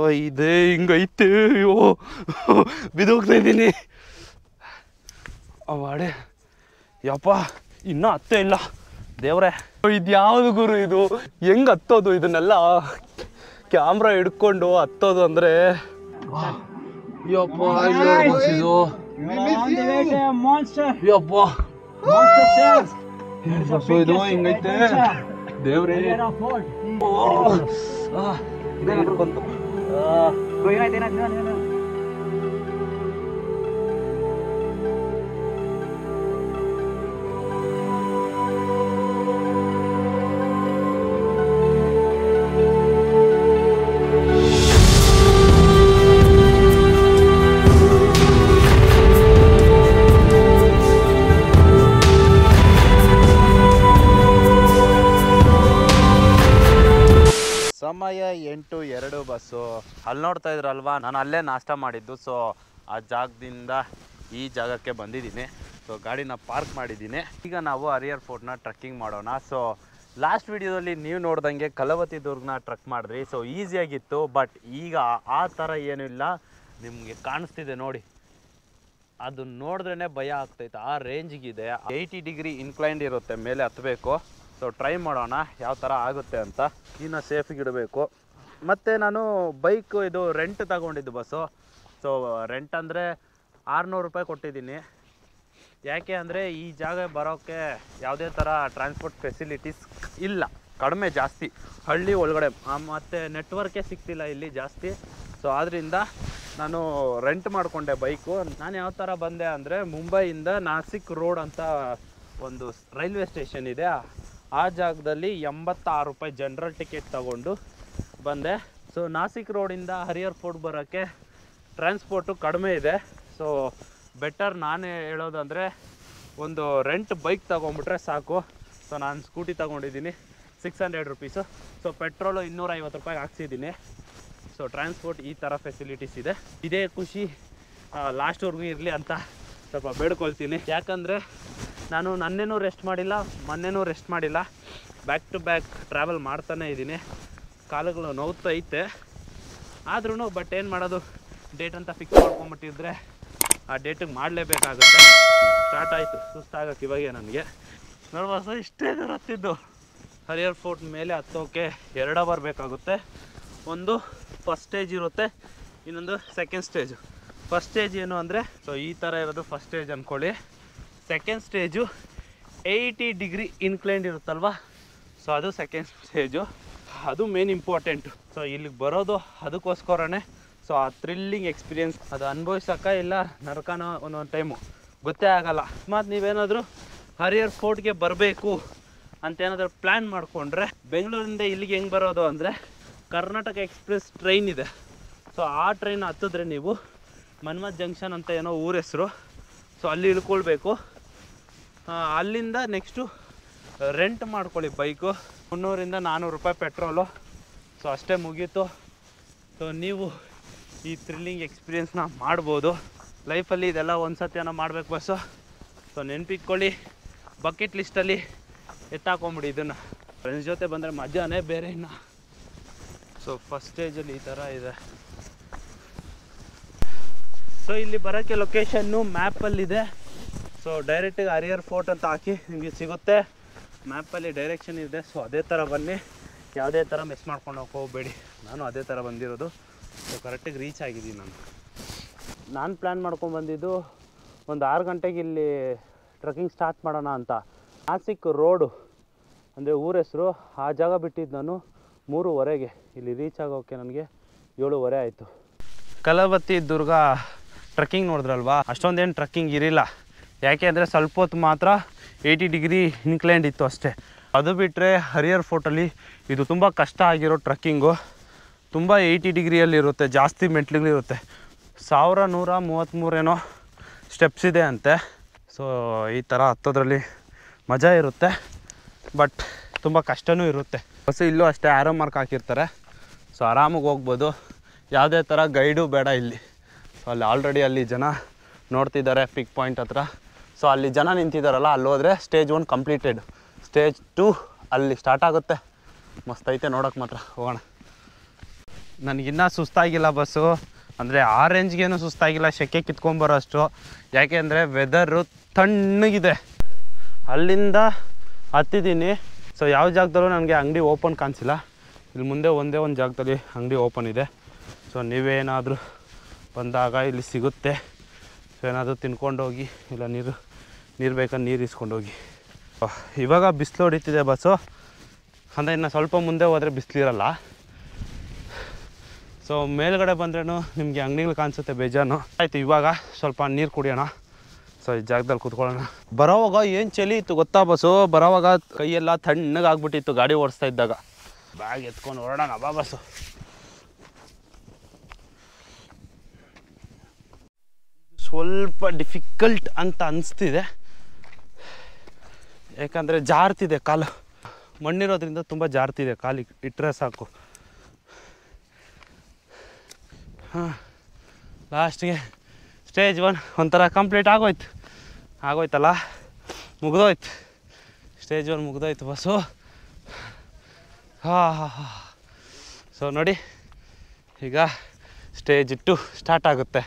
ಇದೆ ಹಿಂಗೈತೆ ಅಯ್ಯೋ ಬಿದೋಗ್ತಾ ಇದ್ದೀನಿ ಅವಾಡೆ ಯಪ್ಪ ಇನ್ನೂ ಹತ್ತೇ ಇಲ್ಲ ದೇವ್ರೆ ಇದು ಯಾವುದು ಗುರು ಇದು ಹೆಂಗ್ ಹತ್ತೋದು ಇದನ್ನೆಲ್ಲ ಕ್ಯಾಮ್ರಾ ಹಿಡ್ಕೊಂಡು ಹತ್ತೋದು ಅಂದ್ರೆ ಯಪ್ಪ ಇದು ಯಪ್ಪ ಬಸ್ಸು ಇದು ಹಿಂಗೈತೆ ದೇವ್ರೇ ಓ, ಆ, ಇದೇ ಹಿಡ್ಕೊಂತು. ಆ, ಸಮಯ ಎಂಟು ಎರಡು ಬಸ್ಸು ಅಲ್ಲಿ ನೋಡ್ತಾ ಇದ್ರಲ್ವಾ ನಾನು ಅಲ್ಲೇ ನಾಷ್ಟ ಮಾಡಿದ್ದು ಸೊ ಆ ಜಾಗದಿಂದ ಈ ಜಾಗಕ್ಕೆ ಬಂದಿದ್ದೀನಿ ಸೊ ಗಾಡಿನ ಪಾರ್ಕ್ ಮಾಡಿದ್ದೀನಿ ಈಗ ನಾವು ಹರಿಯರ್ ಫೋರ್ಟ್ನ ಟ್ರಕ್ಕಿಂಗ್ ಮಾಡೋಣ ಸೊ ಲಾಸ್ಟ್ ವಿಡಿಯೋದಲ್ಲಿ ನೀವು ನೋಡ್ದಂಗೆ ಕಲವತಿ ದುರ್ಗ್ನ ಟ್ರಕ್ ಮಾಡಿದ್ರಿ ಸೊ ಈಸಿಯಾಗಿತ್ತು ಬಟ್ ಈಗ ಆ ಥರ ಏನೂ ಇಲ್ಲ ನಿಮಗೆ ಕಾಣಿಸ್ತಿದೆ ನೋಡಿ ಅದು ನೋಡಿದ್ರೇ ಭಯ ಆಗ್ತೈತೆ ಆ ರೇಂಜಿಗಿದೆ ಏಯ್ಟಿ ಡಿಗ್ರಿ ಇನ್ಕ್ಲೈನ್ಡ್ ಇರುತ್ತೆ ಮೇಲೆ ಹತ್ತಬೇಕು ಸೊ ಟ್ರೈ ಮಾಡೋಣ ಯಾವ ಥರ ಆಗುತ್ತೆ ಅಂತ ಇನ್ನು ಸೇಫಿಗೆ ಇಡಬೇಕು ಮತ್ತು ನಾನು ಬೈಕ್ ಇದು ರೆಂಟ್ ತಗೊಂಡಿದ್ದು ಬಸ್ಸು ಸೊ ರೆಂಟ್ ಅಂದರೆ ಆರುನೂರು ರೂಪಾಯಿ ಕೊಟ್ಟಿದ್ದೀನಿ ಯಾಕೆ ಅಂದರೆ ಈ ಜಾಗ ಬರೋಕ್ಕೆ ಯಾವುದೇ ಥರ ಟ್ರಾನ್ಸ್ಪೋರ್ಟ್ ಫೆಸಿಲಿಟೀಸ್ ಇಲ್ಲ ಕಡಿಮೆ ಜಾಸ್ತಿ ಹಳ್ಳಿ ಒಳಗಡೆ ಮತ್ತು ನೆಟ್ವರ್ಕೇ ಸಿಗ್ತಿಲ್ಲ ಇಲ್ಲಿ ಜಾಸ್ತಿ ಸೊ ಆದ್ದರಿಂದ ನಾನು ರೆಂಟ್ ಮಾಡಿಕೊಂಡೆ ಬೈಕು ನಾನು ಯಾವ ಥರ ಬಂದೆ ಅಂದರೆ ಮುಂಬೈಯಿಂದ ನಾಸಿಕ್ ರೋಡ್ ಅಂತ ಒಂದು ರೈಲ್ವೆ ಸ್ಟೇಷನ್ ಇದೆ ಆ ಜಾಗದಲ್ಲಿ ಎಂಬತ್ತಾರು ರೂಪಾಯಿ ಜನರಲ್ ಟಿಕೆಟ್ ತಗೊಂಡು ಬಂದೆ ಸೊ ನಾಸಿಕ್ ರೋಡಿಂದ ಹರಿಯರ್ ಫೋರ್ಟ್ ಬರೋಕ್ಕೆ ಟ್ರಾನ್ಸ್ಪೋರ್ಟು ಕಡಿಮೆ ಇದೆ ಸೊ ಬೆಟರ್ ನಾನೇ ಹೇಳೋದಂದರೆ ಒಂದು ರೆಂಟ್ ಬೈಕ್ ತೊಗೊಂಬಿಟ್ರೆ ಸಾಕು ಸೊ ನಾನು ಸ್ಕೂಟಿ ತೊಗೊಂಡಿದ್ದೀನಿ six hundred rupees so petrol ಇನ್ನೂರೈವತ್ತು ರೂಪಾಯಿಗೆ ಹಾಕ್ಸಿದ್ದೀನಿ ಸೊ ಟ್ರಾನ್ಸ್ಪೋರ್ಟ್ ಈ ಥರ ಫೆಸಿಲಿಟೀಸ್ ಇದೆ ಇದೇ ಖುಷಿ ಲಾಸ್ಟ್ವರೆಗೂ ಇರಲಿ ಅಂತ ಸ್ವಲ್ಪ ಬೇಡ್ಕೊಳ್ತೀನಿ ಯಾಕಂದರೆ ನಾನು ನನ್ನೇನೂ ರೆಸ್ಟ್ ಮಾಡಿಲ್ಲ ಮೊನ್ನೆನೂ ರೆಸ್ಟ್ ಮಾಡಿಲ್ಲ ಬ್ಯಾಕ್ ಟು ಬ್ಯಾಕ್ ಟ್ರಾವೆಲ್ ಮಾಡ್ತಾನೇ ಇದ್ದೀನಿ ಕಾಲುಗಳು ನೋವ್ತೈತೆ ಆದ್ರೂ ಬಟ್ ಏನು ಮಾಡೋದು ಡೇಟ್ ಅಂತ ಫಿಕ್ಸ್ ಮಾಡ್ಕೊಂಬಿಟ್ಟಿದ್ರೆ ಆ ಡೇಟಿಗೆ ಮಾಡಲೇಬೇಕಾಗುತ್ತೆ ಸ್ಟಾರ್ಟ್ ಆಯಿತು ಸುಸ್ತಾಗಕ್ಕೆ ಇವಾಗೆ ನನಗೆ ನೋಡ್ಬಾಸ ಇಷ್ಟೇ ದೂರ ಹತ್ತಿದ್ದು ಹರಿಯರ್ ಫೋರ್ಟ್ ಮೇಲೆ ಹತ್ತೋಕೆ ಎರಡು ಅವರ್ ಬೇಕಾಗುತ್ತೆ ಒಂದು ಫಸ್ಟ್ ಸ್ಟೇಜ್ ಇರುತ್ತೆ ಇನ್ನೊಂದು ಸೆಕೆಂಡ್ ಸ್ಟೇಜು ಫಸ್ಟ್ ಸ್ಟೇಜ್ ಏನು ಅಂದರೆ ಸೊ ಈ ಥರ ಇರೋದು ಫಸ್ಟ್ ಸ್ಟೇಜ್ ಅಂದ್ಕೊಳ್ಳಿ second stage eighty degree inclined ಇರುತ್ತಲ್ವ ಸೊ ಅದು ಸೆಕೆಂಡ್ ಸ್ಟೇಜು ಅದು ಮೇನ್ ಇಂಪಾರ್ಟೆಂಟು ಸೊ ಇಲ್ಲಿಗೆ ಬರೋದು ಅದಕ್ಕೋಸ್ಕರನೇ ಸೊ ಆ ಥ್ರಿಲ್ಲಿಂಗ್ ಎಕ್ಸ್ಪೀರಿಯನ್ಸ್ ಅದು ಅನುಭವಿಸೋಕ ಇಲ್ಲ ನರಕನೋ ಒಂದೊಂದು ಟೈಮು ಗೊತ್ತೇ ಆಗಲ್ಲ ಮತ್ತು ನೀವೇನಾದರೂ ಹರಿಯರ್ ಫೋರ್ಟ್ಗೆ ಬರಬೇಕು ಅಂತ ಏನಾದರೂ ಪ್ಲ್ಯಾನ್ ಮಾಡಿಕೊಂಡ್ರೆ ಬೆಂಗಳೂರಿಂದ ಇಲ್ಲಿಗೆ ಹೆಂಗೆ ಬರೋದು ಅಂದರೆ ಕರ್ನಾಟಕ ಎಕ್ಸ್ಪ್ರೆಸ್ ಟ್ರೈನ್ ಇದೆ ಸೊ ಆ ಟ್ರೈನ್ ಹತ್ತಿದ್ರೆ ನೀವು ಮನ್ಮತ್ ಜಂಕ್ಷನ್ ಅಂತ ಏನೋ ಊರ ಹೆಸರು ಸೊ ಅಲ್ಲಿ ಇಳ್ಕೊಳ್ಬೇಕು ಆ, ಅಲ್ಲಿಂದ ನೆಕ್ಸ್ಟು ರೆಂಟ್ ಮಾಡ್ಕೊಳ್ಳಿ ಬೈಕು ಮುನ್ನೂರಿಂದ ನಾನ್ನೂರು ರೂಪಾಯಿ ಪೆಟ್ರೋಲು ಸೊ ಅಷ್ಟೇ ಮುಗೀತು ಸೊ ನೀವು ಈ ಥ್ರಿಲ್ಲಿಂಗ್ ಎಕ್ಸ್ಪೀರಿಯೆನ್ಸ್ನ ಮಾಡ್ಬೋದು ಲೈಫಲ್ಲಿ ಇದೆಲ್ಲ ಒಂದು ಸತಿ ಏನೋ ಮಾಡಬೇಕು ಬಸ್ಸು ಸೊ ನೆನ್ಪಿಟ್ಕೊಳ್ಳಿ ಬಕೆಟ್ ಲಿಸ್ಟಲ್ಲಿ ಎತ್ತಾಕೊಂಬಿಡಿ ಇದನ್ನು ಫ್ರೆಂಡ್ಸ್ ಜೊತೆ ಬಂದರೆ ಮಜಾನೇ ಬೇರೆ ಇನ್ನು ಸೊ ಫಸ್ಟ್ ಸ್ಟೇಜಲ್ಲಿ ಈ ಥರ ಇದೆ ಸೊ ಇಲ್ಲಿ ಬರೋಕ್ಕೆ ಲೊಕೇಶನ್ನು ಮ್ಯಾಪಲ್ಲಿದೆ ಸೊ ಡೈರೆಕ್ಟಿಗೆ ಹರಿಯರ್ ಫೋರ್ಟ್ ಅಂತ ಹಾಕಿ ನಿಮಗೆ ಸಿಗುತ್ತೆ ಮ್ಯಾಪಲ್ಲಿ ಡೈರೆಕ್ಷನ್ ಇದೆ ಸೊ ಅದೇ ಥರ ಬನ್ನಿ ಯಾವುದೇ ಥರ ಮಿಸ್ ಮಾಡ್ಕೊಂಡು ಹೋಗಕ್ಕೆ ಹೋಗಬೇಡಿ ನಾನು ಅದೇ ಥರ ಬಂದಿರೋದು ಸೊ ಕರೆಕ್ಟಾಗಿ ರೀಚ್ ಆಗಿದ್ದೀನಿ ನಾನು ನಾನು ಪ್ಲ್ಯಾನ್ ಮಾಡ್ಕೊಂಡು ಬಂದಿದ್ದು ಒಂದು ಆರು ಗಂಟೆಗೆ ಇಲ್ಲಿ ಟ್ರೆಕ್ಕಿಂಗ್ ಸ್ಟಾರ್ಟ್ ಮಾಡೋಣ ಅಂತ ನಾಸಿಕ್ ರೋಡು ಅಂದರೆ ಊರ ಹೆಸರು ಆ ಜಾಗ ಬಿಟ್ಟಿದ್ದು ನಾನು ಮೂರುವರೆಗೆ ಇಲ್ಲಿ ರೀಚ್ ಆಗೋಕ್ಕೆ ನನಗೆ ಏಳುವರೆ ಆಯಿತು ಕಲವತಿ ದುರ್ಗ ಟ್ರಕ್ಕಿಂಗ್ ನೋಡಿದ್ರಲ್ವಾ ಅಷ್ಟೊಂದೇನು ಟ್ರಕ್ಕಿಂಗ್ ಇರಿಲ್ಲ ಯಾಕೆ ಅಂದರೆ ಸ್ವಲ್ಪ ಹೊತ್ತು ಮಾತ್ರ ಏಯ್ಟಿ ಡಿಗ್ರಿ ಇನ್ಕ್ಲೈಂಡ್ ಇತ್ತು ಅಷ್ಟೇ ಅದು ಬಿಟ್ಟರೆ ಹರಿಯರ್ ಫೋರ್ಟಲ್ಲಿ ಇದು ತುಂಬ ಕಷ್ಟ ಆಗಿರೋ ಟ್ರಕ್ಕಿಂಗು ತುಂಬ ಏಯ್ಟಿ ಡಿಗ್ರಿಯಲ್ಲಿರುತ್ತೆ ಜಾಸ್ತಿ ಮೆಟ್ಲುಗಳಿರುತ್ತೆ ಸಾವಿರ ನೂರ ಮೂವತ್ತ್ಮೂರೇನೋ ಸ್ಟೆಪ್ಸ್ ಇದೆ ಅಂತೆ ಸೊ ಈ ಥರ ಹತ್ತೋದ್ರಲ್ಲಿ ಮಜಾ ಇರುತ್ತೆ ಬಟ್ ತುಂಬ ಕಷ್ಟನೂ ಇರುತ್ತೆ ಬಸ್ ಇಲ್ಲೂ ಅಷ್ಟೇ ಆರೋ ಮಾರ್ಕ್ ಹಾಕಿರ್ತಾರೆ ಸೊ ಆರಾಮಾಗಿ ಹೋಗ್ಬೋದು ಯಾವುದೇ ಥರ ಗೈಡು ಬೇಡ ಇಲ್ಲಿ ಸೊ ಅಲ್ಲಿ ಆಲ್ರೆಡಿ ಅಲ್ಲಿ ಜನ ನೋಡ್ತಿದ್ದಾರೆ ಪಿಕ್ ಪಾಯಿಂಟ್ ಹತ್ರ ಸೊ ಅಲ್ಲಿ ಜನ ನಿಂತಿದ್ದಾರಲ್ಲ ಅಲ್ಲಿ ಹೋದರೆ stage one completed stage two ಅಲ್ಲಿ ಸ್ಟಾರ್ಟ್ ಆಗುತ್ತೆ ಮಸ್ತ್ ಐತೆ ನೋಡೋಕೆ ಮಾತ್ರ ಹೋಗೋಣ ನನಗಿನ್ನೂ ಸುಸ್ತಾಗಿಲ್ಲ ಬಸ್ಸು ಅಂದರೆ ಆ ರೇಂಜ್ಗೇನು ಸುಸ್ತಾಗಿಲ್ಲ ಸೆಕೆ ಕಿತ್ಕೊಂಬರೋ ಅಷ್ಟು ಯಾಕೆ ಅಂದರೆ ವೆದರು ತಣ್ಣಗಿದೆ ಅಲ್ಲಿಂದ ಹತ್ತಿದ್ದೀನಿ ಸೊ ಯಾವ ಜಾಗದಲ್ಲೂ ನನಗೆ ಅಂಗಡಿ ಓಪನ್ ಕಾಣಿಸಿಲ್ಲ ಇಲ್ಲಿ ಮುಂದೆ ಒಂದೇ ಒಂದು ಜಾಗದಲ್ಲಿ ಅಂಗಡಿ ಓಪನ್ ಇದೆ ಸೊ ನೀವೇನಾದರೂ ಬಂದಾಗ ಇಲ್ಲಿ ಸಿಗುತ್ತೆ ಸೊ ಏನಾದರೂ ತಿನ್ಕೊಂಡೋಗಿ ಇಲ್ಲ ನೀರು ನೀರು ಬೇಕಂದ್ರೆ ನೀರು ಇಸ್ಕೊಂಡೋಗಿ ಅಹ್, ಇವಾಗ ಬಿಸಿಲು ಹೊಡಿತಿದೆ ಬಸ್ಸು ಅಂದರೆ ಇನ್ನು ಸ್ವಲ್ಪ ಮುಂದೆ ಹೋದರೆ ಬಿಸಿಲಿರಲ್ಲ ಸೊ ಮೇಲ್ಗಡೆ ಬಂದ್ರೂ ನಿಮಗೆ ಅಂಗಡಿಗಳು ಕಾಣಿಸುತ್ತೆ ಬೇಜಾನು ಆಯಿತು ಇವಾಗ ಸ್ವಲ್ಪ ನೀರು ಕುಡಿಯೋಣ ಸೊ ಈ ಜಾಗದಲ್ಲಿ ಕೂತ್ಕೊಳ್ಳೋಣ ಬರೋವಾಗ ಏನು ಚಳಿ ಇತ್ತು ಗೊತ್ತಾ ಬಸ್ಸು ಬರೋವಾಗ ಕೈಯೆಲ್ಲ ತಣ್ಣಗೆ ಆಗ್ಬಿಟ್ಟಿತ್ತು ಗಾಡಿ ಓಡಿಸ್ತಾ ಇದ್ದಾಗ ಬ್ಯಾಗ್ ಎತ್ಕೊಂಡು ಹೊರಡೋಣ ಬಾ ಬಸ್ಸು ಸ್ವಲ್ಪ ಡಿಫಿಕಲ್ಟ್ ಅಂತ ಅನಿಸ್ತಿದೆ ಯಾಕಂದರೆ ಜಾರ್ತಿದೆ ಕಾಲು ಮಣ್ಣಿರೋದ್ರಿಂದ ತುಂಬ ಜಾರ್ತಿದೆ ಕಾಲಿಗೆ ಇಟ್ಟರೆ ಸಾಕು ಹಾಂ ಲಾಸ್ಟಿಗೆ ಸ್ಟೇಜ್ ಒನ್ ಒಂಥರ ಕಂಪ್ಲೀಟ್ ಆಗೋಯ್ತು ಆಗೋಯ್ತಲ್ಲ ಮುಗ್ದೋಯ್ತು ಸ್ಟೇಜ್ ಒನ್ ಮುಗ್ದೋಯ್ತು ಬಸ್ಸು ಹಾಂ ಹಾಂ ಹಾಂ ಸೊ ನೋಡಿ ಈಗ ಸ್ಟೇಜ್ ಟು ಸ್ಟಾರ್ಟ್ ಆಗುತ್ತೆ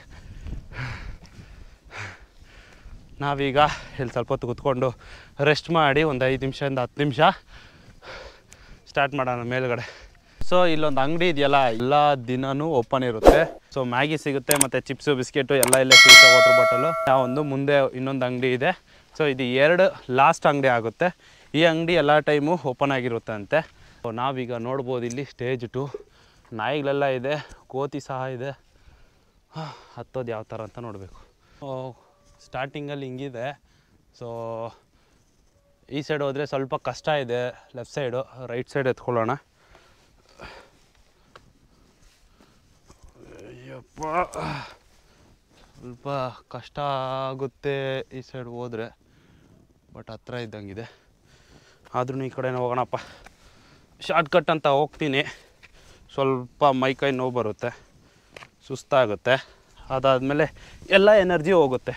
ನಾವೀಗ ಇಲ್ಲಿ ಸ್ವಲ್ಪ ಹೊತ್ತು ಕೂತ್ಕೊಂಡು ರೆಸ್ಟ್ ಮಾಡಿ ಒಂದು ಐದು ನಿಮಿಷದಿಂದ ಹತ್ತು ನಿಮಿಷ ಸ್ಟಾರ್ಟ್ ಮಾಡೋಣ ಮೇಲ್ಗಡೆ ಸೊ ಇಲ್ಲೊಂದು ಅಂಗಡಿ ಇದೆಯಲ್ಲ ಎಲ್ಲ ದಿನವೂ ಓಪನ್ ಇರುತ್ತೆ ಸೊ ಮ್ಯಾಗಿ ಸಿಗುತ್ತೆ ಮತ್ತು ಚಿಪ್ಸು ಬಿಸ್ಕೆಟು ಎಲ್ಲ ಇಲ್ಲೇ ಸಿಗುತ್ತೆ ವಾಟರ್ ಬಾಟಲು ಒಂದು ಮುಂದೆ ಇನ್ನೊಂದು ಅಂಗಡಿ ಇದೆ ಸೊ ಇದು ಎರಡು ಲಾಸ್ಟ್ ಅಂಗಡಿ ಆಗುತ್ತೆ ಈ ಅಂಗಡಿ ಎಲ್ಲ ಟೈಮು ಓಪನ್ ಆಗಿರುತ್ತೆ ಅಂತೆ ಸೊ ನಾವೀಗ ನೋಡ್ಬೋದು ಇಲ್ಲಿ ಸ್ಟೇಜ್ ಟು ನಾಯಿಗಳೆಲ್ಲ ಇದೆ ಕೋತಿ ಸಹ ಇದೆ ಹತ್ತೋದು ಯಾವ ಥರ ಅಂತ ನೋಡಬೇಕು ಸ್ಟಾರ್ಟಿಂಗಲ್ಲಿ ಹಿಂಗಿದೆ ಸೊ ಈ ಸೈಡ್ ಹೋದರೆ ಸ್ವಲ್ಪ ಕಷ್ಟ ಇದೆ ಲೆಫ್ಟ್ ಸೈಡು ರೈಟ್ ಸೈಡ್ ಎತ್ಕೊಳ್ಳೋಣ ಅಯ್ಯಪ್ಪ ಸ್ವಲ್ಪ ಕಷ್ಟ ಆಗುತ್ತೆ ಈ ಸೈಡ್ ಹೋದರೆ ಬಟ್ ಹತ್ರ ಇದ್ದಂಗಿದೆ ಆದ್ರೂ ಈ ಕಡೆನೇ ಹೋಗೋಣಪ್ಪ ಶಾರ್ಟ್ಕಟ್ ಅಂತ ಹೋಗ್ತೀನಿ ಸ್ವಲ್ಪ ಮೈಕೈ ನೋವು ಬರುತ್ತೆ ಸುಸ್ತಾಗುತ್ತೆ ಅದಾದಮೇಲೆ ಎಲ್ಲ ಎನರ್ಜಿ ಹೋಗುತ್ತೆ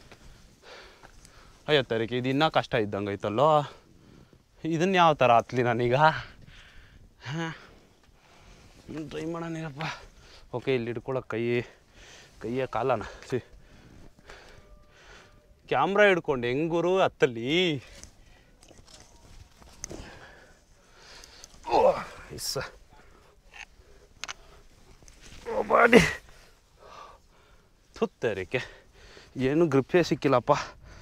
ಅಯ್ಯೋ ತಾರೀಕು ಇದು ಇನ್ನೂ ಕಷ್ಟ ಇದ್ದಂಗೆ ಐತಲ್ಲೋ ಇದನ್ನ ಯಾವ ಥರ ಹತ್ಲಿ ನಾನೀಗ ಹಾಂ ಟ್ರೈ ಮಾಡೋಣಪ್ಪ ಓಕೆ ಇಲ್ಲಿ ಹಿಡ್ಕೊಳಕ್ಕೆ ಕೈ ಕೈಯ ಕಾಲನ ಸಿ ಕ್ಯಾಮ್ರಾ ಹಿಡ್ಕೊಂಡು ಹೆಂಗುರು ಹತ್ತಲ್ಲಿ ಓ ಇಸ್ಸ ಓ ಬಾಡಿ ಸುತ್ತರಿಕೆ ಏನು ಗ್ರಿಪ್ಪೇ ಸಿಕ್ಕಿಲ್ಲಪ್ಪ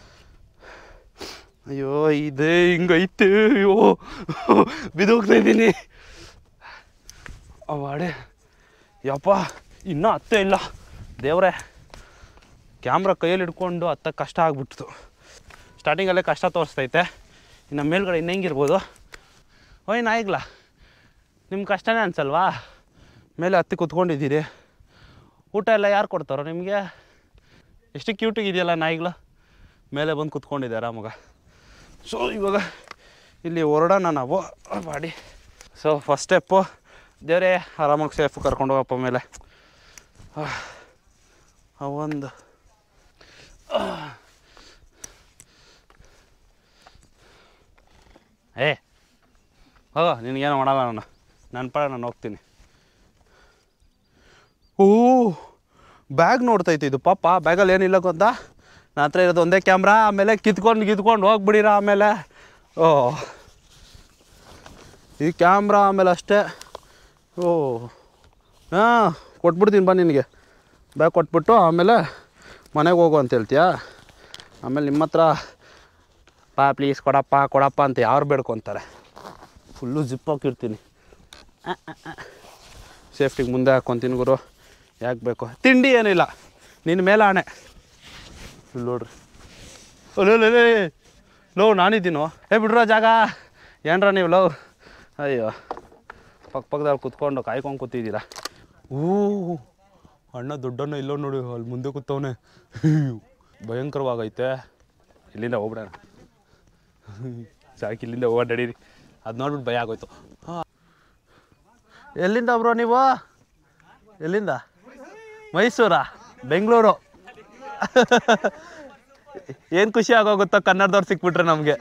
ಅಯ್ಯೋ ಇದೆ ಹಿಂಗೈತೆ ಅಯ್ಯೋ ಬಿದೋಗ್ತಾ ಇದ್ದೀನಿ ಅವಾಡೆ ಯಪ್ಪ ಇನ್ನೂ ಹತ್ತೇ ಇಲ್ಲ ದೇವ್ರೆ ಕ್ಯಾಮ್ರಾ ಕೈಯಲ್ಲಿ ಹಿಡ್ಕೊಂಡು ಹತ್ತಕ್ಕೆ ಕಷ್ಟ ಆಗ್ಬಿಡ್ತು ಸ್ಟಾರ್ಟಿಂಗಲ್ಲೇ ಕಷ್ಟ ತೋರಿಸ್ತೈತೆ ಇನ್ನು ಮೇಲ್ಗಡೆ ಇನ್ನು ಹೆಂಗಿರ್ಬೋದು ಓಯ್ ನಾಯಿಗ್ಲ ನಿಮ್ಮ ಕಷ್ಟನೇ ಅನ್ಸಲ್ವಾ ಮೇಲೆ ಹತ್ತಿ ಕುತ್ಕೊಂಡಿದ್ದೀರಿ ಊಟ ಎಲ್ಲ ಯಾರು ಕೊಡ್ತಾರೋ ನಿಮಗೆ ಎಷ್ಟು ಕ್ಯೂಟಿಗಿದೆಯಲ್ಲ ನಾಯಿಗಳು ಮೇಲೆ ಬಂದು ಕುತ್ಕೊಂಡಿದೆ ಆರಾಮಾಗ ಸೊ ಇವಾಗ ಇಲ್ಲಿ ಹೊರಡೋಣ ನಾವು ಮಾಡಿ ಸೊ ಫಸ್ಟ್ ಸ್ಟೆಪ್ಪು ದೇವರೇ ಆರಾಮಾಗಿ ಸೇಫ್ ಕರ್ಕೊಂಡು ಹೋಗಪ್ಪ ಮೇಲೆ ಆ ಒಂದು ಏ ಹೋಗೋ ನಿನಗೇನು ಮಾಡಲ್ಲ ನಾನು ನನ್ನ ಪಾಡ ನಾನು ಹೋಗ್ತೀನಿ ಓ ಬ್ಯಾಗ್ ನೋಡ್ತೈತೆ ಇದು ಪಾಪ ಬ್ಯಾಗಲ್ಲಿ ಏನಿಲ್ಲ ಗೊತ್ತಾ ನನ್ನ ಹತ್ರ ಇರೋದು ಒಂದೇ ಕ್ಯಾಮ್ರಾ ಆಮೇಲೆ ಕಿತ್ಕೊಂಡು ಕಿತ್ಕೊಂಡು ಹೋಗ್ಬಿಡಿರ ಆಮೇಲೆ ಓ ಈ ಕ್ಯಾಮ್ರಾ ಆಮೇಲೆ ಅಷ್ಟೇ ಓ ಹಾಂ ಕೊಟ್ಬಿಡ್ತೀನಿ ಬಾ ನಿನಗೆ ಬ್ಯಾಗ್ ಕೊಟ್ಬಿಟ್ಟು ಆಮೇಲೆ ಮನೆಗೆ ಹೋಗು ಅಂತ ಹೇಳ್ತೀಯಾ ಆಮೇಲೆ ನಿಮ್ಮ ಹತ್ರ ಪಾ ಪ್ಲೀಸ್ ಕೊಡಪ್ಪ ಕೊಡಪ್ಪ ಅಂತ ಯಾರು ಬೇಡ್ಕೊತಾರೆ ಫುಲ್ಲು ಜಿಪ್ ಹಾಕಿರ್ತೀನಿ ಸೇಫ್ಟಿಗೆ ಮುಂದೆ ಹಾಕ್ಕೊತೀನಿ ಗುರು ಯಾಕೆ ಬೇಕು ತಿಂಡಿ ಏನಿಲ್ಲ ನಿನ್ನ ಮೇಲೆ ಆಣೆ ಇಲ್ಲಿ ನೋಡ್ರಿ ಒಲೆ ಲೋ ನಾನಿದ್ದೀನೋ ಏ ಬಿಡ್ರೋ ಜಾಗ ಏನ್ರ ನೀವು ಲವ್ ಅಯ್ಯೋ ಪಕ್ಕ ಪಕ್ಕದಲ್ಲಿ ಕುತ್ಕೊಂಡು ಕಾಯ್ಕೊಂಡು ಕೂತಿದ್ದೀರಾ ಊ ಅಣ್ಣ ದೊಡ್ಡಣ್ಣ ಇಲ್ಲೋ ನೋಡಿ ಅಲ್ಲಿ ಮುಂದೆ ಕೂತವನೆ ಭಯಂಕರವಾಗೈತೆ ಇಲ್ಲಿಂದ ಹೋಗ್ಬಿಡೋಣ ಸಾಕು ಇಲ್ಲಿಂದ ಓಡಾಡಿರಿ ಅದು ನೋಡ್ಬಿಟ್ಟು ಭಯ ಆಗೋಯ್ತು ಹಾಂ ಎಲ್ಲಿಂದ ಬ್ರೋ ನೀವು ಎಲ್ಲಿಂದ ಮೈಸೂರಾ ಬೆಂಗಳೂರು ಏನು ಖುಷಿ ಆಗೋಗುತ್ತೋ ಕನ್ನಡದವ್ರು ಸಿಕ್ಬಿಟ್ರೆ ನಮಗೆ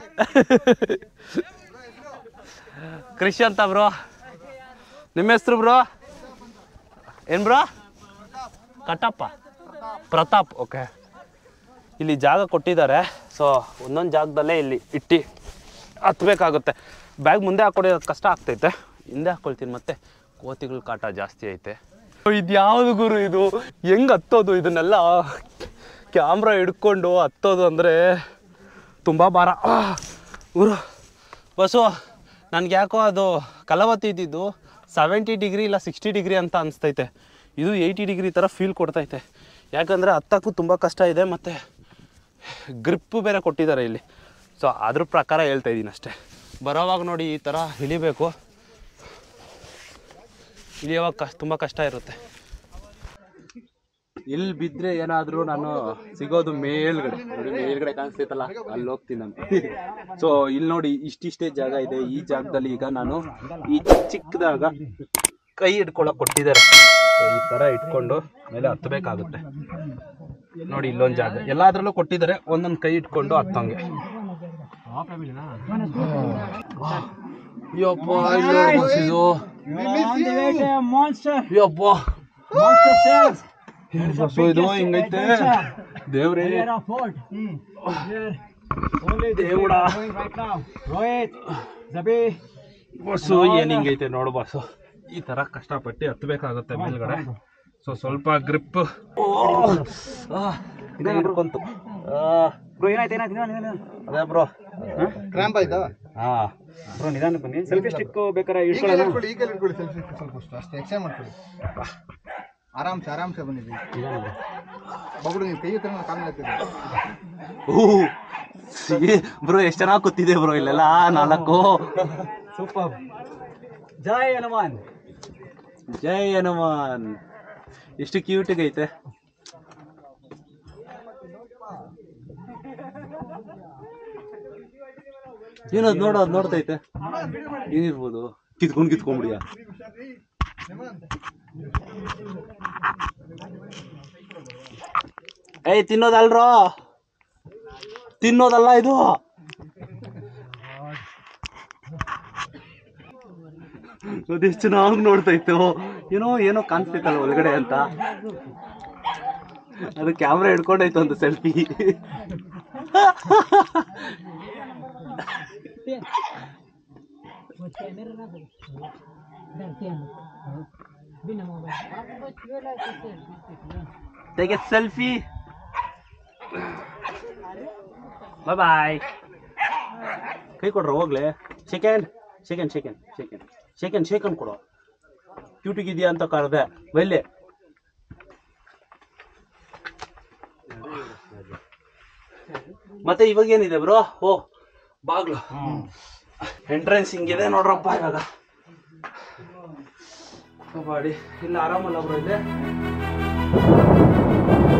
ಕೃಷಿ ಅಂತ ಬ್ರೋ ನಿಮ್ಮ ಹೆಸ್ರು ಬ್ರೋ ಏನು ಬ್ರೋ ಕಟ್ಟಪ್ಪ ಪ್ರತಾಪ್ ಓಕೆ ಇಲ್ಲಿ ಜಾಗ ಕೊಟ್ಟಿದ್ದಾರೆ ಸೊ ಒಂದೊಂದು ಜಾಗದಲ್ಲೇ ಇಲ್ಲಿ ಇಟ್ಟು ಹತ್ಬೇಕಾಗುತ್ತೆ ಬ್ಯಾಗ್ ಮುಂದೆ ಹಾಕೊಡೋದು ಕಷ್ಟ ಆಗ್ತೈತೆ ಹಿಂದೆ ಹಾಕೊಳ್ತೀನಿ ಮತ್ತೆ ಕೋತಿಗಳ ಕಾಟ ಜಾಸ್ತಿ ಐತೆ ಇದು ಯಾವುದು ಗುರು ಇದು ಹೆಂಗೆ ಹತ್ತೋದು ಇದನ್ನೆಲ್ಲ ಕ್ಯಾಮ್ರಾ ಹಿಡ್ಕೊಂಡು ಹತ್ತೋದು ಅಂದರೆ ತುಂಬ ಭಾರ ಆ, ಗುರು ಬಸ್ಸು ನನಗೆ ಯಾಕೋ ಅದು ಕಲವತ್ತಿ ಇದ್ದಿದ್ದು ಸೆವೆಂಟಿ ಡಿಗ್ರಿ ಇಲ್ಲ ಸಿಕ್ಸ್ಟಿ ಡಿಗ್ರಿ ಅಂತ ಅನಿಸ್ತೈತೆ ಇದು ಏಯ್ಟಿ ಡಿಗ್ರಿ ಥರ ಫೀಲ್ ಕೊಡ್ತೈತೆ ಯಾಕಂದರೆ ಹತ್ತಕ್ಕೂ ತುಂಬ ಕಷ್ಟ ಇದೆ ಮತ್ತು ಗ್ರಿಪ್ಪು ಬೇರೆ ಕೊಟ್ಟಿದ್ದಾರೆ ಇಲ್ಲಿ ಸೊ ಅದ್ರ ಪ್ರಕಾರ ಹೇಳ್ತಾ ಇದ್ದೀನಿ ಅಷ್ಟೇ ಬರೋವಾಗ ನೋಡಿ ಈ ಥರ ಇಳಿಬೇಕು ಇಳಿಯೋವಾಗ ಕಷ್ಟ ತುಂಬ ಕಷ್ಟ ಇರುತ್ತೆ ಇಲ್ಲಿ ಬಿದ್ದರೆ ಏನಾದರೂ ನಾನು ಸಿಗೋದು ಮೇಲ್ಗಡೆ ನೋಡಿ ಮೇಲ್ಗಡೆ ಕಾಣಿಸ್ತೈತಲ್ಲ ಅಲ್ಲಿ ಹೋಗ್ತೀನಿ ನಾನು ಸೊ ಇಲ್ಲಿ ನೋಡಿ ಇಷ್ಟಿಷ್ಟೇ ಜಾಗ ಇದೆ ಈ ಜಾಗದಲ್ಲಿ ಈಗ ನಾನು ಈ ಚಿಕ್ಕದಾಗ ಕೈ ಹಿಡ್ಕೊಳ್ಳೋಕೆ ಕೊಟ್ಟಿದ್ದಾರೆ ಸೊ ಈ ಥರ ಇಟ್ಕೊಂಡು ಮೇಲೆ ಹತ್ತಬೇಕಾಗುತ್ತೆ ನೋಡಿ ಇಲ್ಲೊಂದು ಜಾಗ ಎಲ್ಲಾದ್ರಲ್ಲೂ ಕೊಟ್ಟಿದ್ದಾರೆ ಒಂದೊಂದು ಕೈ ಇಟ್ಕೊಂಡು ಹತ್ತಂಗೆ ಯಪ್ಪ ಇಲ್ಲಿ ನೋಡಿ boss ಇದು ಯಪ್ಪ ಏನ್ boss ಇದು ಹಿಂಗೈತೆ ದೇವ್ರೇ ದೇವ್ಡ ಬಸ್ಸು ಏನ್ ಹಿಂಗೈತೆ ನೋಡು ಬಸ್ಸು ಈ ತರ ಕಷ್ಟಪಟ್ಟು ಹತ್ಬೇಕಾಗುತ್ತೆ ಮೇಲ್ಗಡೆ ಸೊ ಸ್ವಲ್ಪ ಗ್ರಿಪ್ ಹಿಡ್ಕೊಂತು ಬ್ರೋ ಏನಾಯ್ತು ಏನಾಯ್ತು ನಿಧಾನ ನಿಧಾನ ಅದೇ ಬ್ರೋ ಕ್ರಾಂಪ್ ಆಯ್ತಾ ಹಾ ಬ್ರೋ ನಿಧಾನ ಬನ್ನಿ ಸೆಲ್ಫಿ ಸ್ಟಿಕ್ ಬೇಕಾರೆ ಈಗ ಇಟ್ಕೊಳ್ಳೋಣ ಇಟ್ಕೊಳ್ಳಿ ಈಗ ಇಟ್ಕೊಳ್ಳಿ ಸೆಲ್ಫಿ ಸ್ವಲ್ಪ ಅಷ್ಟು ಅಷ್ಟೇ ಎಕ್ಸ್ಚೇಂಜ್ ಮಾಡ್ಕೊಳ್ಳಿ ಆರಾಮ್ಸೆ ಆರಾಮ್ಸೆ ಬಂದಿದ್ದೀವಿ ಬಗುಡು ನೀವು ಕೈ ಹತ್ರ ಕಾಲ ಬ್ರೋ ಎಷ್ಟು ಚೆನ್ನಾಗಿ ಕೂತಿದೆ ಬ್ರೋ ಇಲ್ಲೆಲ್ಲ ನಾಲ್ಕು ಸೂಪರ್ ಜೈ ಹನುಮಾನ್ ಜೈ ಹನುಮಾನ್ ಎಷ್ಟು ಕ್ಯೂಟ್ ಐತೆ ಏನದು ನೋಡೋದು ನೋಡ್ತೈತೆ ಏನಿರ್ಬೋದು ಕಿತ್ಕೊಂಡು ಕಿತ್ಕೊಂಡ್ಬಿಡಿಯ ಏಯ್ ತಿನ್ನೋದಲ್ರೋ ತಿನ್ನೋದಲ್ಲ ಇದು ಅದೆಷ್ಟು ಚೆನ್ನಾಗಿ ನೋಡ್ತೈತು ಏನೋ ಏನೋ ಕಾಣಿಸ್ತೈತಲ್ಲ ಒಳಗಡೆ ಅಂತ ಅದು ಕ್ಯಾಮ್ರಾ ಹಿಡ್ಕೊಂಡೈತು ಒಂದು selfie Take a selfie. Bye bye ಕೈ ಕೊಡ್ರ ಹೋಗ್ಲೆ second second second second second second ಕೊಡು ಕ್ಯೂಟಿಗಿದೆಯಾ ಅಂತ ಕರೆದೆ ಬೈಲೆ ಮತ್ತೆ ಇವಾಗ ಏನಿದೆ ಬ್ರೋ ಓ ಬಾಗ್ಲು ಎಂಟ್ರೆನ್ಸ್ ಹಿಂಗಿದೆ ನೋಡ್ರಪ್ಪ ಇವಾಗ ಬಾಡಿ ಇಲ್ಲ ಆರಾಮಲ್ಲ ಬ್ರೋ ಇದೆ